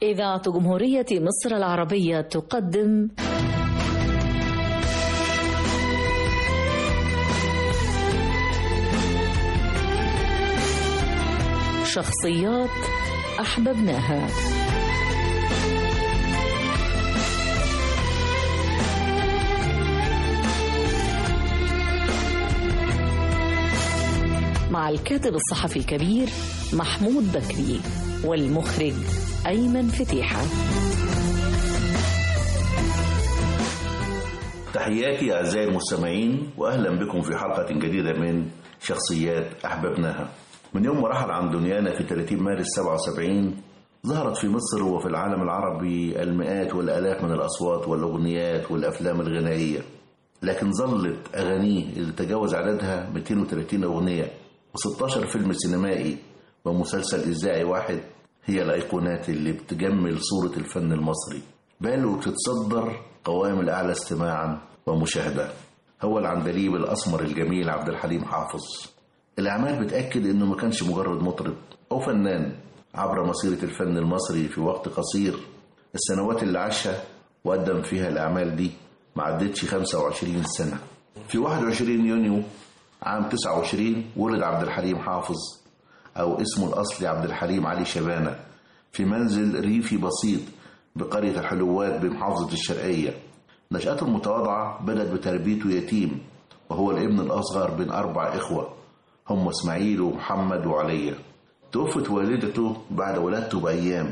إذاعة جمهورية مصر العربية تقدم شخصيات أحببناها مع الكاتب الصحفي الكبير محمود بكري والمخرج أيمن فتيحة تحياتي أعزائي المستمعين وأهلا بكم في حلقة جديدة من شخصيات أحببناها من يوم ما رحل عن دنيانا في 30 مارس 77 ظهرت في مصر وفي العالم العربي المئات والآلاف من الأصوات والأغنيات والأفلام الغنائية لكن ظلت أغانيه اللي تجاوز عددها 230 أغنية و16 فيلم سينمائي ومسلسل إذاعي واحد هي الأيقونات اللي بتجمل صورة الفن المصري بل وبتتصدر قوائم الأعلى استماعا ومشاهدة هو العندليب الأسمر الجميل عبد الحليم حافظ الأعمال بتأكد إنه ما كانش مجرد مطرب أو فنان عبر مسيرة الفن المصري في وقت قصير السنوات اللي عاشها وقدم فيها الأعمال دي ما عدتش 25 سنة في 21 يونيو عام 29 ولد عبد الحليم حافظ أو اسمه الأصلي عبد الحليم علي شبانة في منزل ريفي بسيط بقرية الحلوات بمحافظة الشرقية نشأته المتواضعة بدأت بتربيته يتيم وهو الابن الأصغر بين أربع إخوة هم إسماعيل ومحمد وعليا توفت والدته بعد ولادته بأيام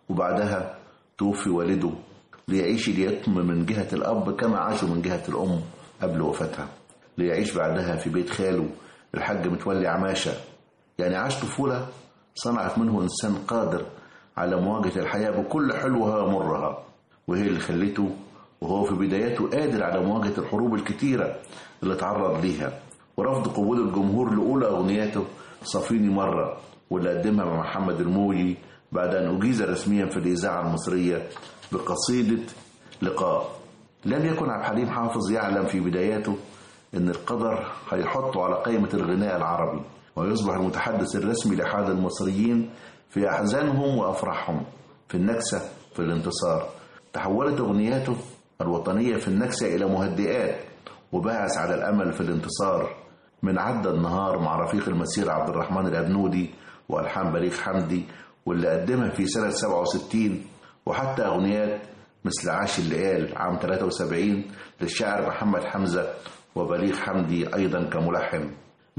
وبعدها توفي والده ليعيش اليتم من جهة الأب كما عاشوا من جهة الأم قبل وفاتها ليعيش بعدها في بيت خاله الحاج متولي عماشة يعني عاش طفولة صنعت منه إنسان قادر على مواجهة الحياة بكل حلوها ومرها وهي اللي خلته وهو في بداياته قادر على مواجهة الحروب الكتيرة اللي تعرض ليها ورفض قبول الجمهور لأولى أغنياته صافيني مرة واللي قدمها مع محمد الموجي بعد أن أجيز رسميا في الإذاعة المصرية بقصيدة لقاء لم يكن عبد الحليم حافظ يعلم في بداياته أن القدر هيحطه على قائمة الغناء العربي ويصبح المتحدث الرسمي لحال المصريين في أحزانهم وأفراحهم في النكسة في الانتصار تحولت أغنياته الوطنية في النكسة إلى مهدئات وباعث على الأمل في الانتصار من عدى النهار مع رفيق المسير عبد الرحمن الأبنودي وألحان بليغ حمدي واللي قدمها في سنة 67 وحتى أغنيات مثل عاش الليال عام 73 للشاعر محمد حمزة وبليغ حمدي أيضا كملحن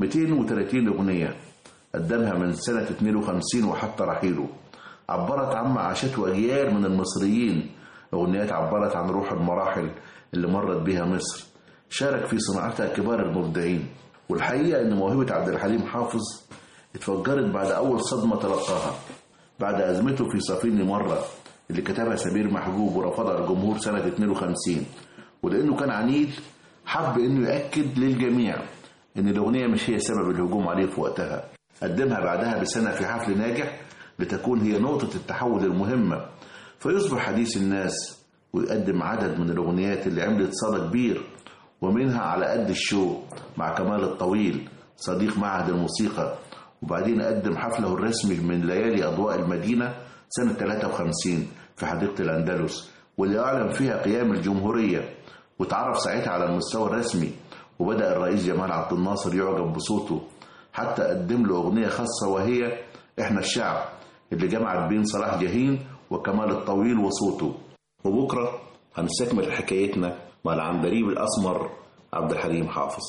230 أغنية قدمها من سنة 52 وحتى رحيله عبرت عما عاشته أجيال من المصريين أغنيات عبرت عن روح المراحل اللي مرت بها مصر شارك في صناعتها كبار المبدعين والحقيقة أن موهبة عبد الحليم حافظ اتفجرت بعد أول صدمة تلقاها بعد أزمته في صافيني مرة اللي كتبها سمير محجوب ورفضها الجمهور سنة 52 ولأنه كان عنيد حب أنه يأكد للجميع أن الأغنية مش هي سبب الهجوم عليه في وقتها قدمها بعدها بسنة في حفل ناجح لتكون هي نقطة التحول المهمة فيصبح حديث الناس ويقدم عدد من الأغنيات اللي عملت صدى كبير ومنها على قد الشو مع كمال الطويل صديق معهد الموسيقى وبعدين قدم حفله الرسمي من ليالي أضواء المدينة سنة 53 في حديقة الأندلس واللي أعلن فيها قيام الجمهورية وتعرف ساعتها على المستوى الرسمي وبدأ الرئيس جمال عبد الناصر يعجب بصوته حتى قدم له أغنية خاصة وهي إحنا الشعب اللي جمعت بين صلاح جاهين وكمال الطويل وصوته وبكرة هنستكمل حكايتنا مع العندليب الأسمر عبد الحليم حافظ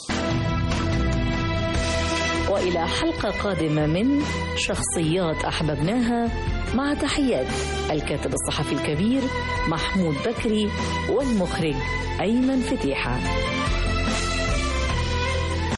وإلى حلقة قادمة من شخصيات أحببناها مع تحيات الكاتب الصحفي الكبير محمود بكري والمخرج أيمن فتيحة